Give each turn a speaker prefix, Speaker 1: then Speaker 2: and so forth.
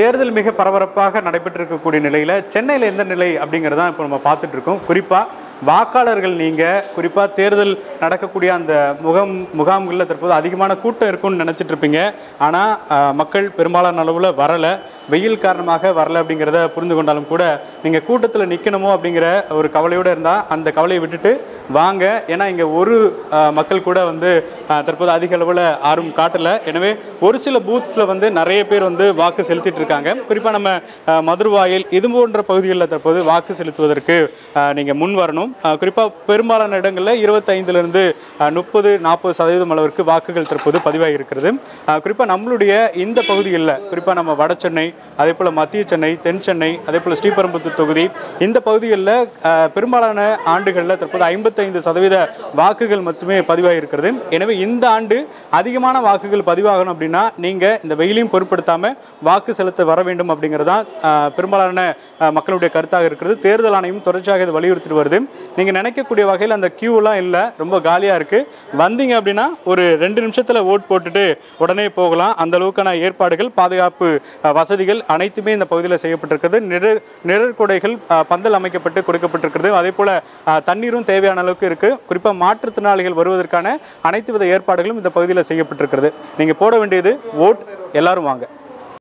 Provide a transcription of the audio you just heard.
Speaker 1: தேர்தல் மிக பரபரப்பாக நடைபெற்றிருக்கக்கூடிய நிலையில் சென்னையில் எந்த நிலை அப்படிங்கிறதான் இப்போ நம்ம பார்த்துட்டு இருக்கோம் குறிப்பாக வாக்காளர்கள் நீங்கள் குறிப்பாக தேர்தல் நடக்கக்கூடிய அந்த முகம் முகாம்களில் தற்போது அதிகமான கூட்டம் இருக்கும்னு நினச்சிட்டு இருப்பீங்க ஆனால் மக்கள் பெரும்பாலான அளவில் வரலை வெயில் காரணமாக வரல அப்படிங்கிறத புரிந்து கொண்டாலும் கூட நீங்கள் கூட்டத்தில் நிற்கணுமோ அப்படிங்கிற ஒரு கவலையோடு இருந்தால் அந்த கவலையை விட்டுட்டு வாங்க ஏன்னா இங்கே ஒரு அஹ், மக்கள் கூட வந்து அஹ், தற்போது அதிக அளவில் ஆர்வம் காட்டலை எனவே ஒரு சில பூத்ஸில் வந்து நிறைய பேர் வந்து வாக்கு செலுத்திட்டு இருக்காங்க குறிப்பாக நம்ம அஹ், மதுரவாயில் இது போன்ற பகுதிகளில் தற்போது வாக்கு செலுத்துவதற்கு நீங்கள் முன் வரணும் குறிப்பாக பெரும்பாலான இடங்களில் இருபத்தைந்துலேருந்து முப்பது நாற்பது சதவீதம் அளவிற்கு வாக்குகள் தற்போது பதிவாகி இருக்கிறது குறிப்பாக நம்மளுடைய இந்த பகுதிகளில் குறிப்பாக நம்ம வட சென்னை அதே போல் மத்திய சென்னை தென் சென்னை அதே போல் ஸ்ரீபெரும்புத்தூர் தொகுதி இந்த பகுதிகளில் அஹ், பெரும்பாலான ஆண்டுகளில் தற்போது ஐம்பத்தைந்து சதவீத வாக்குகள் மட்டுமே பதிவாகி இருக்கிறது எனவே இந்த ஆண்டு அதிகமான வாக்குகள் பதிவாகணும் அப்படின்னா நீங்கள் இந்த வெயிலையும் பொருட்படுத்தாமல் வாக்கு செலுத்த வர வேண்டும் அப்படிங்கிறதான் அஹ், பெரும்பாலான அஹ், மக்களுடைய கருத்தாக இருக்கிறது தேர்தல் ஆணையம் தொடர்ச்சியாக இதை வலியுறுத்திட்டு வருது நீங்கள் நினைக்கக்கூடிய வகையில் அந்த கியூலாம் இல்லை ரொம்ப காலியாக இருக்குது வந்தீங்க அப்படின்னா ஒரு ரெண்டு நிமிஷத்தில் ஓட் போட்டுட்டு உடனே போகலாம் அந்த அளவுக்கான ஏற்பாடுகள் பாதுகாப்பு அஹ், வசதிகள் அனைத்துமே இந்த பகுதியில் செய்யப்பட்டிருக்கிறது நிழற் நிழற்குடைகள் அஹ், பந்தல் அமைக்கப்பட்டு கொடுக்கப்பட்டிருக்கிறது அதே போல் தண்ணீரும் தேவையான அளவுக்கு இருக்குது குறிப்பாக மாற்றுத்திறனாளிகள் வருவதற்கான அனைத்து வித ஏற்பாடுகளும் இந்த பகுதியில் செய்யப்பட்டிருக்கிறது நீங்கள் போட வேண்டியது ஓட் எல்லாரும் வாங்க